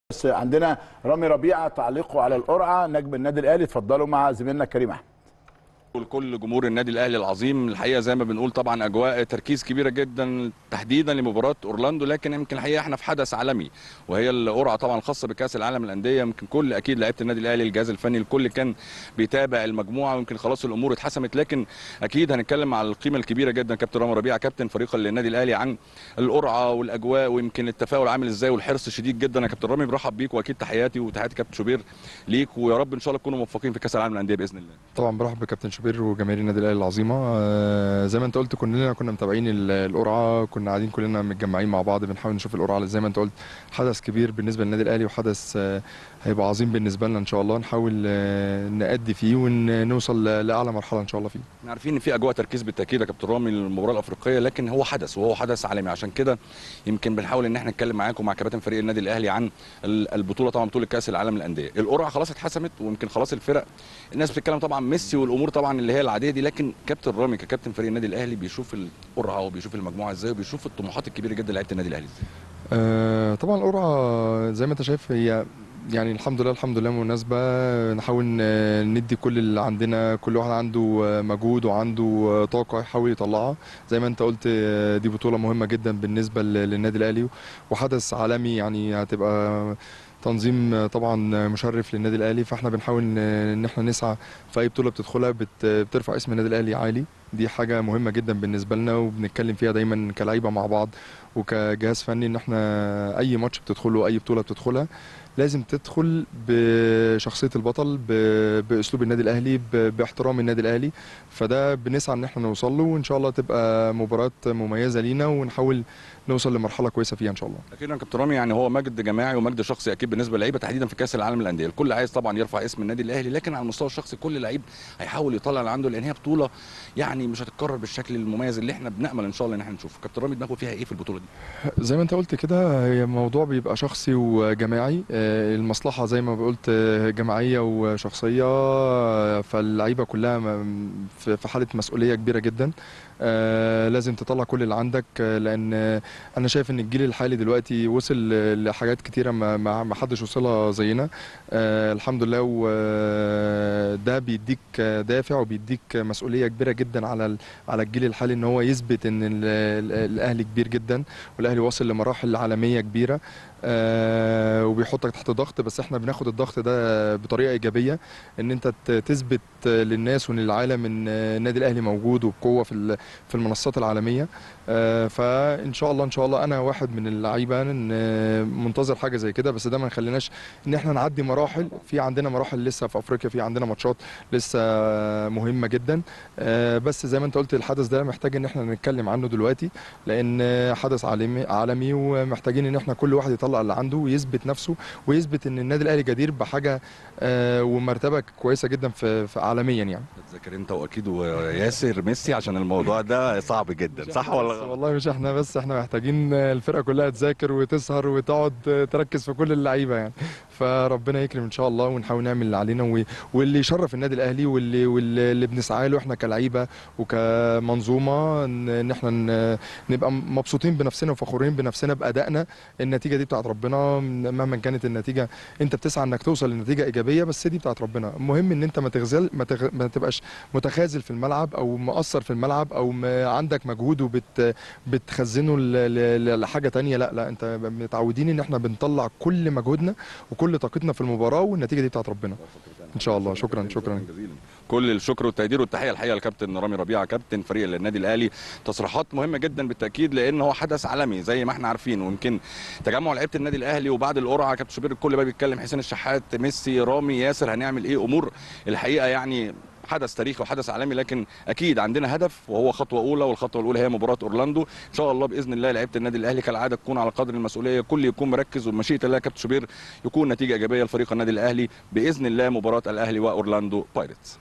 بس عندنا رامي ربيعه تعليقه على القرعه نجم النادي الاهلي اتفضلوا مع زميلنا كريم احمد لكل جمهور النادي الاهلي العظيم الحقيقه زي ما بنقول طبعا اجواء تركيز كبيره جدا تحديدا لمباراه اورلاندو لكن يمكن الحقيقه احنا في حدث عالمي وهي القرعه طبعا الخاصه بكاس العالم للانديه يمكن كل اكيد لعيبه النادي الاهلي الجهاز الفني الكل كان بيتابع المجموعه ويمكن خلاص الامور اتحسمت لكن اكيد هنتكلم على القيمه الكبيره جدا كابتن رامي ربيعه كابتن فريق النادي الاهلي عن القرعه والاجواء ويمكن التفاؤل عامل ازاي والحرص شديد جدا يا كابتن رامي برحب بيك واكيد تحياتي وتحياتي كابتن شوبير ليك ويا رب ان شاء الله تكونوا موفقين في كاس العالم للانديه باذن الله طبعا برحب بكابتن شوبير وجماهير النادي الاهلي العظيمه آه، زي ما انت قلت كلنا كنا متابعين ال- القرعه كنا قاعدين كلنا متجمعين مع بعض بنحاول نشوف القرعه زي ما انت قلت حدث كبير بالنسبه للنادي الاهلي وحدث آه، هيبقى عظيم بالنسبه لنا ان شاء الله نحاول آه، نأدي فيه ونوصل ل- لاعلى مرحله ان شاء الله فيه احنا عارفين ان في اجواء تركيز بالتاكيد يا كابتن رامي للمباراه الافريقيه لكن هو حدث وهو حدث عالمي عشان كده يمكن بنحاول ان احنا نتكلم معاكم مع كباتن فريق النادي الاهلي عن ال- البطوله طبعا بطوله كاس العالم للانديه القرعه خلاص اتحسمت ويمكن خلاص الفرق الناس بتتكلم طبعا ميسي والامور طبعا اللي هي العاديه دي لكن كابتن رامي ككابتن فريق النادي الاهلي بيشوف القرعه وبيشوف المجموعه ازاي وبيشوف الطموحات الكبيره جدا لعيبه النادي الاهلي ازاي آه، طبعا القرعه زي ما انت شايف هي يعني الحمد لله الحمد لله مناسبة نحاول ن- ندي كل اللي عندنا كل واحد عنده آه، مجهود وعنده آه، طاقة يحاول يطلعها زي ما انت قلت آه، دي بطولة مهمة جدا بالنسبة ل- للنادي الأهلي وحدث عالمي يعني هتبقى تنظيم آه، طبعا مشرف للنادي الأهلي فاحنا بنحاول ن- ان احنا نسعى في أي بطولة بتدخلها بت- بترفع اسم النادي الأهلي عالي دي حاجة مهمة جدا بالنسبة لنا وبنتكلم فيها دايما كلعيبة مع بعض وكجهاز فني ان احنا اي ماتش بتدخله اي بطوله بتدخلها لازم تدخل بشخصيه البطل ب- باسلوب النادي الاهلي ب- باحترام النادي الاهلي فده بنسعى ان احنا نوصل له وان شاء الله تبقى مباراه مميزه لينا ونحاول نوصل لمرحله كويسه فيها ان شاء الله اكيد يا كابتن رامي يعني هو مجد جماعي ومجد شخصي اكيد بالنسبه للعيبه تحديدا في كاس العالم للانديه الكل عايز طبعا يرفع اسم النادي الاهلي لكن على المستوى الشخصي كل لعيب هيحاول يطلع اللي عنده لان هي بطوله يعني مش هتتكرر بالشكل المميز اللي احنا بنامل ان شاء الله ان احنا نشوفه كابتن رامي دماغه فيها ايه في البطوله دي زي ما انت قلت كده هي موضوع بيبقى شخصي وجماعي آه، المصلحه زي ما قلت آه، جماعيه وشخصيه آه، فاللعيبه كلها م- في في حاله مسؤوليه كبيره جدا آه، لازم تطلع كل اللي عندك آه، لان آه، انا شايف ان الجيل الحالي دلوقتي وصل ل- لحاجات كتيره ما ما ما حدش وصلها زينا آه، الحمد لله وده بيديك آه، دافع وبيديك مسؤوليه كبيره جدا على ال- على الجيل الحالي ان هو يثبت ان ال- ال- الاهلي كبير جدا والاهلي واصل لمراحل عالميه كبيره آه وبيحطك تحت ضغط بس احنا بناخد الضغط ده بطريقه ايجابيه ان انت ت- تثبت للناس وللعالم ان النادي الاهلي موجود وبقوه في ال- في المنصات العالميه آه فان شاء الله ان شاء الله انا واحد من اللعيبه ان آه، منتظر حاجه زي كده بس ده ما يخليناش ان احنا نعدي مراحل في عندنا مراحل لسه في افريقيا في عندنا ماتشات لسه مهمه جدا آه بس زي ما انت قلت الحدث ده محتاج ان احنا نتكلم عنه دلوقتي لان حدث عالمي عالمي ومحتاجين ان احنا كل واحد يطلع اللي عنده ويثبت نفسه ويثبت ان النادي الاهلي جدير بحاجه آه، ومرتبه كويسه جدا في في عالميا يعني تذاكر انت واكيد وياسر ميسي عشان الموضوع ده صعب جدا صح ولا بس غلط؟ والله مش احنا بس احنا محتاجين الفرقه كلها تذاكر وتسهر وتقعد تركز في كل اللعيبه يعني فربنا يكرم ان شاء الله ونحاول نعمل اللي علينا و- واللي يشرف النادي الاهلي واللي واللي اللي بنسعى له احنا كلعيبه وكمنظومه ان إن احنا ن- نبقى مبسوطين بنفسنا وفخورين بنفسنا بادائنا النتيجه دي بتاعت ربنا مهما كانت النتيجه انت بتسعى انك توصل لنتيجه ايجابيه بس دي بتاعت ربنا المهم ان انت ما تغزل ما, تغ... ما تبقاش متخاذل في الملعب او مقصر في الملعب او ما عندك مجهود وبت بتخزنه ل... ل... لحاجه تانية لا لا انت متعودين ان احنا بنطلع كل مجهودنا وكل طاقتنا في المباراه والنتيجه دي بتاعت ربنا ان شاء الله شكرا شكرا جزيلا كل الشكر والتقدير والتحيه الحقيقه لكابتن رامي ربيعه كابتن فريق النادي الاهلي تصريحات مهمه جدا بالتاكيد لان هو حدث عالمي زي ما احنا عارفين ويمكن تجمع لعيبه النادي الاهلي وبعد القرعه كابتن شوبير الكل بقى بيتكلم حسين الشحات ميسي رامي ياسر هنعمل ايه امور الحقيقه يعني حدث تاريخي وحدث عالمي لكن اكيد عندنا هدف وهو خطوه اولى والخطوه الاولى هي مباراه اورلاندو ان شاء الله باذن الله لعيبه النادي الاهلي كالعاده تكون على قدر المسؤوليه كل يكون مركز ومشيئه الله يا كابتن شوبير يكون نتيجه ايجابيه لفريق النادي الاهلي باذن الله مباراه الاهلي واورلاندو بايرتس